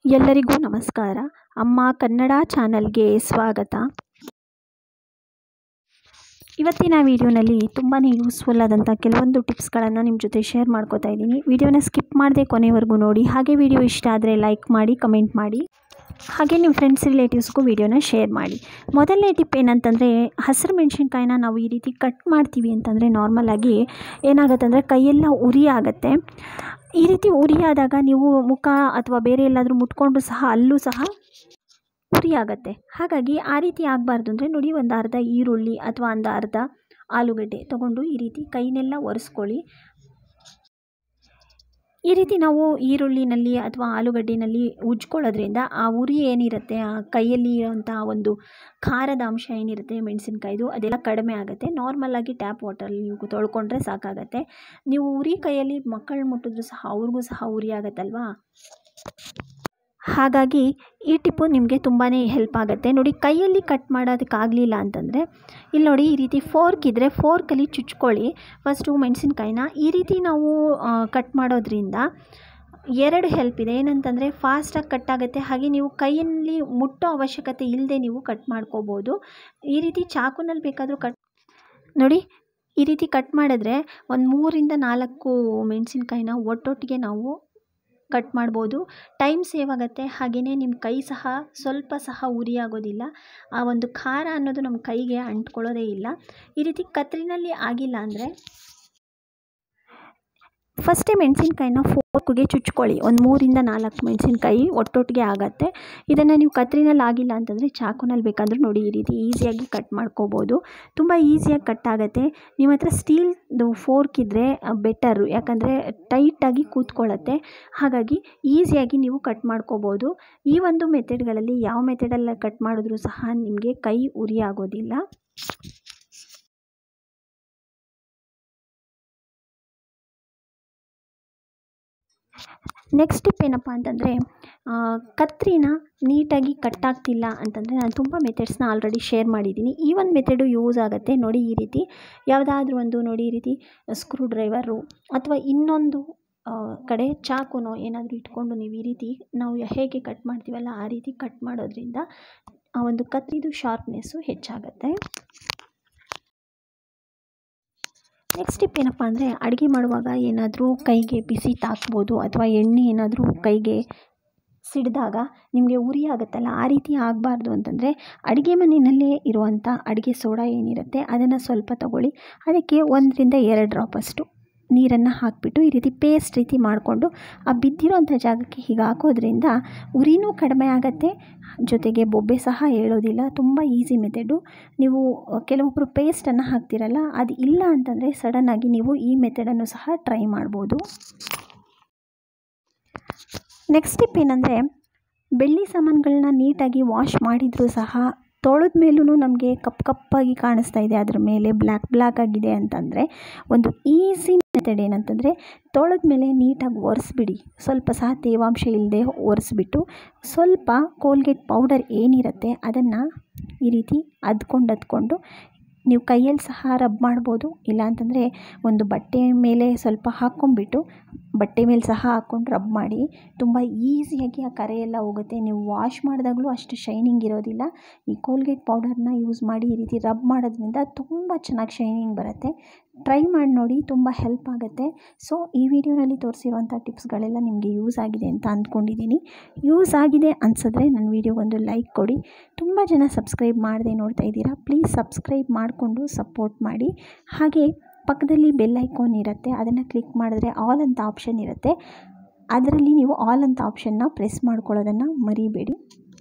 ಎಲ್ಲರಿಗೂ ನಮಸ್ಕಾರ ಅಮ್ಮ ಕನ್ನಡ ಚಾನಲ್ಗೆ ಸ್ವಾಗತ ಇವತ್ತಿನ ವಿಡಿಯೋನಲ್ಲಿ ತುಂಬಾ ಯೂಸ್ಫುಲ್ ಆದಂಥ ಕೆಲವೊಂದು ಟಿಪ್ಸ್ಗಳನ್ನು ನಿಮ್ಮ ಜೊತೆ ಶೇರ್ ಮಾಡ್ಕೋತಾ ಇದ್ದೀನಿ ವಿಡಿಯೋನ ಸ್ಕಿಪ್ ಮಾಡದೆ ಕೊನೆವರೆಗೂ ನೋಡಿ ಹಾಗೆ ವಿಡಿಯೋ ಇಷ್ಟ ಆದರೆ ಲೈಕ್ ಮಾಡಿ ಕಮೆಂಟ್ ಮಾಡಿ ಹಾಗೆ ನಿಮ್ಮ ಫ್ರೆಂಡ್ಸ್ ರಿಲೇಟಿವ್ಸ್ಗೂ ವಿಡಿಯೋನ ಶೇರ್ ಮಾಡಿ ಮೊದಲನೇ ಟಿಪ್ ಏನಂತಂದರೆ ಹಸಿರು ಮೆಣಸಿನ್ಕಾಯಿನ ನಾವು ಈ ರೀತಿ ಕಟ್ ಮಾಡ್ತೀವಿ ಅಂತಂದರೆ ನಾರ್ಮಲಾಗಿ ಏನಾಗುತ್ತೆ ಅಂದರೆ ಕೈಯೆಲ್ಲ ಉರಿ ಆಗುತ್ತೆ ಈ ರೀತಿ ಉರಿ ಆದಾಗ ನೀವು ಮುಖ ಅಥವಾ ಬೇರೆ ಎಲ್ಲಾದರೂ ಮುಟ್ಕೊಂಡು ಸಹ ಅಲ್ಲೂ ಸಹ ಉರಿ ಆಗುತ್ತೆ ಹಾಗಾಗಿ ಆ ರೀತಿ ಆಗಬಾರ್ದು ಅಂದರೆ ನೋಡಿ ಒಂದು ಅರ್ಧ ಈರುಳ್ಳಿ ಅಥವಾ ಒಂದು ಅರ್ಧ ಆಲೂಗಡ್ಡೆ ತೊಗೊಂಡು ಈ ರೀತಿ ಕೈನೆಲ್ಲ ಒರೆಸ್ಕೊಳ್ಳಿ ಈ ರೀತಿ ನಾವು ಈರುಳ್ಳಿನಲ್ಲಿ ಅಥವಾ ಆಲೂಗಡ್ಡೆನಲ್ಲಿ ಉಜ್ಕೊಳ್ಳೋದ್ರಿಂದ ಆ ಉರಿ ಏನಿರುತ್ತೆ ಆ ಕೈಯಲ್ಲಿ ಇರೋಂಥ ಒಂದು ಖಾರದ ಅಂಶ ಏನಿರುತ್ತೆ ಮೆಣಸಿನ್ಕಾಯ್ದು ಅದೆಲ್ಲ ಕಡಿಮೆ ಆಗುತ್ತೆ ನಾರ್ಮಲಾಗಿ ಟ್ಯಾಪ್ ವಾಟರಲ್ಲಿ ನೀವು ತೊಳ್ಕೊಂಡ್ರೆ ಸಾಕಾಗತ್ತೆ ನೀವು ಉರಿ ಕೈಯಲ್ಲಿ ಮಕ್ಕಳು ಮುಟ್ಟಿದ್ರು ಸಹ ಅವ್ರಿಗೂ ಸಹ ಉರಿ ಆಗುತ್ತಲ್ವಾ ಹಾಗಾಗಿ ಈ ಟಿಪ್ಪು ನಿಮಗೆ ತುಂಬಾ ಹೆಲ್ಪ್ ಆಗುತ್ತೆ ನೋಡಿ ಕೈಯಲ್ಲಿ ಕಟ್ ಮಾಡೋದಕ್ಕಾಗಲಿಲ್ಲ ಅಂತಂದರೆ ಇಲ್ಲಿ ನೋಡಿ ಈ ರೀತಿ ಫೋರ್ಕ್ ಇದ್ದರೆ ಫೋರ್ಕಲ್ಲಿ ಚುಚ್ಕೊಳ್ಳಿ ಫಸ್ಟು ಮೆಣಸಿನ್ಕಾಯಿನ ಈ ರೀತಿ ನಾವು ಕಟ್ ಮಾಡೋದ್ರಿಂದ ಎರಡು ಹೆಲ್ಪ್ ಇದೆ ಏನಂತಂದರೆ ಫಾಸ್ಟಾಗಿ ಕಟ್ ಆಗುತ್ತೆ ಹಾಗೆ ನೀವು ಕೈಯಲ್ಲಿ ಮುಟ್ಟೋ ಅವಶ್ಯಕತೆ ಇಲ್ಲದೆ ನೀವು ಕಟ್ ಮಾಡ್ಕೋಬೋದು ಈ ರೀತಿ ಚಾಕುನಲ್ಲಿ ಬೇಕಾದರೂ ಕಟ್ ನೋಡಿ ಈ ರೀತಿ ಕಟ್ ಮಾಡಿದ್ರೆ ಒಂದು ಮೂರಿಂದ ನಾಲ್ಕು ಮೆಣಸಿನ್ಕಾಯಿನ ಒಟ್ಟೊಟ್ಟಿಗೆ ನಾವು ಕಟ್ ಮಾಡ್ಬೋದು ಟೈಮ್ ಸೇವ್ ಆಗುತ್ತೆ ಹಾಗೆಯೇ ನಿಮ್ಮ ಕೈ ಸಹ ಸ್ವಲ್ಪ ಸಹ ಉರಿ ಆಗೋದಿಲ್ಲ ಆ ಒಂದು ಖಾರ ಅನ್ನೋದು ನಮ್ಮ ಕೈಗೆ ಅಂಟ್ಕೊಳ್ಳೋದೇ ಇಲ್ಲ ಈ ರೀತಿ ಕತ್ರಿನಲ್ಲಿ ಆಗಿಲ್ಲ ಅಂದರೆ ಫಸ್ಟೇ ಮೆಣಸಿನ್ಕಾಯಿನ ಫೋರ್ಕ್ಗೆ ಚುಚ್ಕೊಳ್ಳಿ ಒಂದು ಮೂರಿಂದ ನಾಲ್ಕು ಮೆಣಸಿನ್ಕಾಯಿ ಒಟ್ಟೊಟ್ಟಿಗೆ ಆಗುತ್ತೆ ಇದನ್ನು ನೀವು ಕತ್ರಿನಲ್ಲಿ ಆಗಿಲ್ಲ ಅಂತಂದರೆ ಚಾಕುನಲ್ಲಿ ಬೇಕಾದರೂ ನೋಡಿ ಈ ರೀತಿ ಈಸಿಯಾಗಿ ಕಟ್ ಮಾಡ್ಕೋಬೋದು ತುಂಬ ಈಸಿಯಾಗಿ ಕಟ್ ಆಗುತ್ತೆ ನಿಮ್ಮ ಹತ್ರ ಸ್ಟೀಲ್ದು ಫೋರ್ಕ್ ಇದ್ದರೆ ಬೆಟರು ಯಾಕಂದರೆ ಟೈಟಾಗಿ ಕೂತ್ಕೊಳ್ಳುತ್ತೆ ಹಾಗಾಗಿ ಈಸಿಯಾಗಿ ನೀವು ಕಟ್ ಮಾಡ್ಕೋಬೋದು ಈ ಒಂದು ಮೆಥಡ್ಗಳಲ್ಲಿ ಯಾವ ಮೆಥಡಲ್ಲಿ ಕಟ್ ಮಾಡಿದ್ರೂ ಸಹ ನಿಮಗೆ ಕೈ ಉರಿ ಆಗೋದಿಲ್ಲ ನೆಕ್ಸ್ಟ್ ಟಿಪ್ ಏನಪ್ಪ ಅಂತಂದರೆ ಕತ್ರಿನ ನೀಟಾಗಿ ಕಟ್ ಆಗ್ತಿಲ್ಲ ಅಂತಂದರೆ ನಾನು ತುಂಬ ಮೆಥಡ್ಸ್ನ ಆಲ್ರೆಡಿ ಶೇರ್ ಮಾಡಿದ್ದೀನಿ ಈ ಒಂದು ಮೆಥಡು ಯೂಸ್ ಆಗುತ್ತೆ ನೋಡಿ ಈ ರೀತಿ ಯಾವುದಾದ್ರೂ ಒಂದು ನೋಡಿ ಈ ರೀತಿ ಸ್ಕ್ರೂ ಡ್ರೈವರು ಅಥವಾ ಇನ್ನೊಂದು ಕಡೆ ಚಾಕುನೋ ಏನಾದರೂ ಇಟ್ಕೊಂಡು ನೀವು ಈ ರೀತಿ ನಾವು ಹೇಗೆ ಕಟ್ ಮಾಡ್ತೀವಲ್ಲ ಆ ರೀತಿ ಕಟ್ ಮಾಡೋದ್ರಿಂದ ಆ ಒಂದು ಕತ್ರಿದು ಶಾರ್ಪ್ನೆಸ್ಸು ಹೆಚ್ಚಾಗತ್ತೆ ನೆಕ್ಸ್ಟ್ ಟಿಪ್ ಏನಪ್ಪ ಅಂದರೆ ಅಡುಗೆ ಮಾಡುವಾಗ ಏನಾದರೂ ಕೈಗೆ ಬಿಸಿ ತಾಕ್ಬೋದು ಅಥವಾ ಎಣ್ಣೆ ಏನಾದರೂ ಕೈಗೆ ಸಿಡಿದಾಗ ನಿಮಗೆ ಉರಿ ಆಗುತ್ತಲ್ಲ ಆ ರೀತಿ ಆಗಬಾರ್ದು ಅಂತಂದರೆ ಅಡುಗೆ ಮನೆಯಲ್ಲೇ ಇರುವಂಥ ಅಡುಗೆ ಸೋಡಾ ಏನಿರುತ್ತೆ ಅದನ್ನು ಸ್ವಲ್ಪ ತಗೊಳ್ಳಿ ಅದಕ್ಕೆ ಒಂದರಿಂದ ಎರಡು ಡ್ರಾಪಷ್ಟು ನೀರನ್ನು ಹಾಕಿಬಿಟ್ಟು ಈ ರೀತಿ ಪೇಸ್ಟ್ ರೀತಿ ಮಾಡಿಕೊಂಡು ಆ ಬಿದ್ದಿರೋಂಥ ಜಾಗಕ್ಕೆ ಹೀಗೆ ಹಾಕೋದ್ರಿಂದ ಉರಿನೂ ಕಡಿಮೆ ಆಗುತ್ತೆ ಜೊತೆಗೆ ಬೊಬ್ಬೆ ಸಹ ಹೇಳೋದಿಲ್ಲ ತುಂಬ ಈಸಿ ಮೆಥಡು ನೀವು ಕೆಲವೊಬ್ಬರು ಪೇಸ್ಟನ್ನು ಹಾಕ್ತಿರಲ್ಲ ಅದು ಇಲ್ಲ ಅಂತಂದರೆ ಸಡನ್ನಾಗಿ ನೀವು ಈ ಮೆಥಡನ್ನು ಸಹ ಟ್ರೈ ಮಾಡ್ಬೋದು ನೆಕ್ಸ್ಟ್ ಟಿಪ್ ಏನಂದರೆ ಬೆಳ್ಳಿ ಸಾಮಾನುಗಳನ್ನ ನೀಟಾಗಿ ವಾಶ್ ಮಾಡಿದರೂ ಸಹ ತೊಳೆದ ಮೇಲೂ ನಮಗೆ ಕಪ್ ಕಪ್ಪಾಗಿ ಕಾಣಿಸ್ತಾ ಇದೆ ಅದ್ರ ಮೇಲೆ ಬ್ಲ್ಯಾಕ್ ಬ್ಲ್ಯಾಕ್ ಆಗಿದೆ ಅಂತಂದರೆ ಒಂದು ಈಸಿ ಮೆಥಡ್ ಏನಂತಂದರೆ ತೊಳೆದ ಮೇಲೆ ನೀಟಾಗಿ ಒರೆಸ್ಬಿಡಿ ಸ್ವಲ್ಪ ಸಹ ತೇವಾಂಶ ಇಲ್ಲದೆ ಒರೆಸ್ಬಿಟ್ಟು ಸ್ವಲ್ಪ ಕೋಲ್ಗೇಟ್ ಪೌಡರ್ ಏನಿರುತ್ತೆ ಅದನ್ನು ಈ ರೀತಿ ಅದ್ಕೊಂಡು ಅದ್ಕೊಂಡು ನೀವು ಕೈಯಲ್ಲಿ ಸಹ ರಬ್ ಮಾಡ್ಬೋದು ಇಲ್ಲಾಂತಂದರೆ ಒಂದು ಬಟ್ಟೆ ಮೇಲೆ ಸ್ವಲ್ಪ ಹಾಕ್ಕೊಂಬಿಟ್ಟು ಬಟ್ಟೆ ಮೇಲೆ ಸಹ ಹಾಕ್ಕೊಂಡು ರಬ್ ಮಾಡಿ ತುಂಬ ಈಸಿಯಾಗಿ ಆ ಕರೆ ಎಲ್ಲ ಹೋಗುತ್ತೆ ನೀವು ವಾಶ್ ಮಾಡಿದಾಗಲೂ ಅಷ್ಟು ಶೈನಿಂಗ್ ಇರೋದಿಲ್ಲ ಈ ಕೋಲ್ಗೇಟ್ ಪೌಡರ್ನ ಯೂಸ್ ಮಾಡಿ ಈ ರೀತಿ ರಬ್ ಮಾಡೋದ್ರಿಂದ ತುಂಬ ಚೆನ್ನಾಗಿ ಶೈನಿಂಗ್ ಬರುತ್ತೆ ಟ್ರೈ ಮಾಡಿ ನೋಡಿ ತುಂಬ ಹೆಲ್ಪ್ ಆಗುತ್ತೆ ಸೊ ಈ ವಿಡಿಯೋನಲ್ಲಿ ತೋರಿಸಿರುವಂಥ ಟಿಪ್ಸ್ಗಳೆಲ್ಲ ನಿಮಗೆ ಯೂಸ್ ಆಗಿದೆ ಅಂತ ಅಂದ್ಕೊಂಡಿದ್ದೀನಿ ಯೂಸ್ ಆಗಿದೆ ಅನಿಸಿದ್ರೆ ನನ್ನ ವಿಡಿಯೋಗೊಂದು ಲೈಕ್ ಕೊಡಿ ತುಂಬ ಜನ ಸಬ್ಸ್ಕ್ರೈಬ್ ಮಾಡದೆ ನೋಡ್ತಾ ಇದ್ದೀರಾ ಪ್ಲೀಸ್ ಸಬ್ಸ್ಕ್ರೈಬ್ ಮಾಡಿಕೊಂಡು ಸಪೋರ್ಟ್ ಮಾಡಿ ಹಾಗೆ ಪಕ್ಕದಲ್ಲಿ ಬೆಲ್ ಐಕಾನ್ ಇರುತ್ತೆ ಅದನ್ನು ಕ್ಲಿಕ್ ಮಾಡಿದ್ರೆ ಆಲ್ ಅಂತ ಆಪ್ಷನ್ ಇರುತ್ತೆ ಅದರಲ್ಲಿ ನೀವು ಆಲ್ ಅಂತ ಆಪ್ಷನ್ನ ಪ್ರೆಸ್ ಮಾಡ್ಕೊಳ್ಳೋದನ್ನು ಮರಿಬೇಡಿ